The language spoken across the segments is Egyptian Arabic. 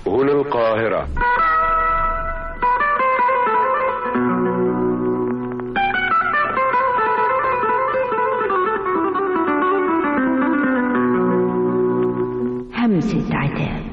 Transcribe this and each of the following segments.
هنا القاهرة همسة عتاب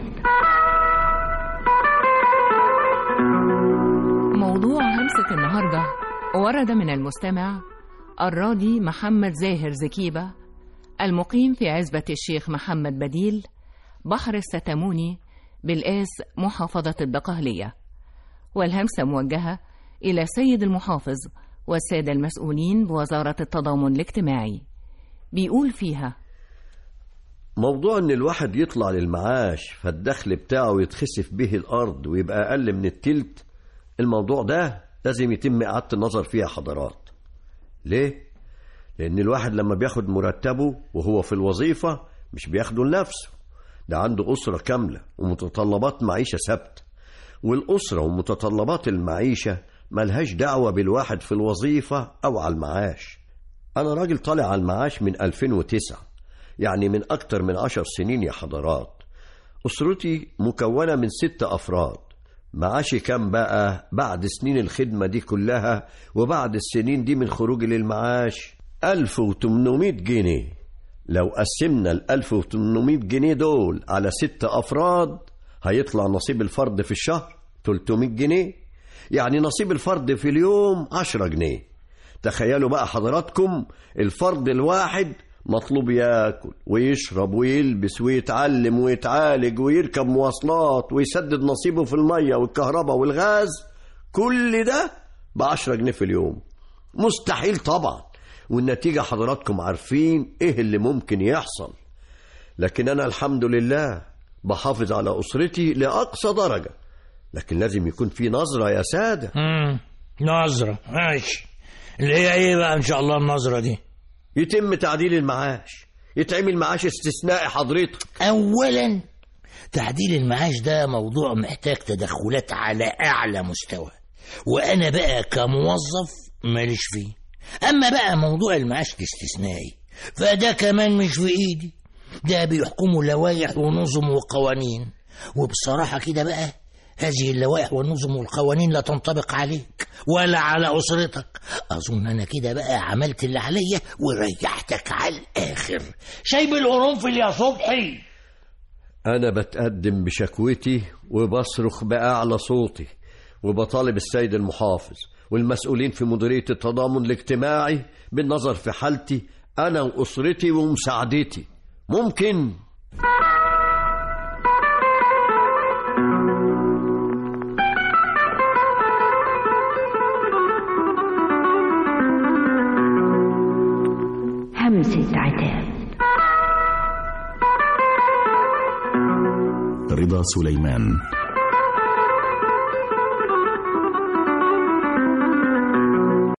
موضوع همسة النهاردة ورد من المستمع الراضي محمد زاهر زكيبة المقيم في عزبة الشيخ محمد بديل بحر الستموني بالآس محافظة الدقهلية والهمسة موجهة إلى سيد المحافظ والسادة المسؤولين بوزارة التضامن الاجتماعي بيقول فيها موضوع ان الواحد يطلع للمعاش فالدخل بتاعه يتخسف به الارض ويبقى اقل من التلت الموضوع ده لازم يتم اعاده النظر فيها حضرات ليه لان الواحد لما بياخد مرتبه وهو في الوظيفه مش بياخده لنفسه ده عنده اسره كامله ومتطلبات معيشه ثابته والاسره ومتطلبات المعيشه ملهاش دعوه بالواحد في الوظيفه او على المعاش انا راجل طالع على المعاش من 2009 يعني من أكتر من عشر سنين يا حضرات أسرتي مكونة من ست أفراد معاشي كام بقى بعد سنين الخدمة دي كلها وبعد السنين دي من خروجي للمعاش 1800 جنيه لو قسمنا ال 1800 جنيه دول على ست أفراد هيطلع نصيب الفرد في الشهر 300 جنيه يعني نصيب الفرد في اليوم 10 جنيه تخيلوا بقى حضراتكم الفرد الواحد مطلوب ياكل ويشرب ويلبس ويتعلم ويتعالج ويركب مواصلات ويسدد نصيبه في المية والكهرباء والغاز كل ده بعشرة جنيه في اليوم مستحيل طبعا والنتيجة حضراتكم عارفين ايه اللي ممكن يحصل لكن انا الحمد لله بحافظ على اسرتي لاقصى درجة لكن لازم يكون في نظرة يا سادة امم نظرة ماشي اللي هي ايه بقى ان شاء الله النظرة دي يتم تعديل المعاش يتعمل معاش استثنائي حضرتك اولا تعديل المعاش ده موضوع محتاج تدخلات على اعلى مستوى وانا بقى كموظف ماليش فيه اما بقى موضوع المعاش الاستثنائي فده كمان مش في ايدي ده بيحكموا لوائح ونظم وقوانين وبصراحة كده بقى هذه اللوائح والنظم والقوانين لا تنطبق عليك ولا على أسرتك أظن أنا كده بقى عملت اللي عليا وريحتك على الآخر شايب القرنفل يا صبحي أنا بتقدم بشكوتي وبصرخ بأعلى صوتي وبطالب السيد المحافظ والمسؤولين في مديرية التضامن الاجتماعي بالنظر في حالتي أنا وأسرتي ومساعدتي ممكن همسة عتاب رضا سليمان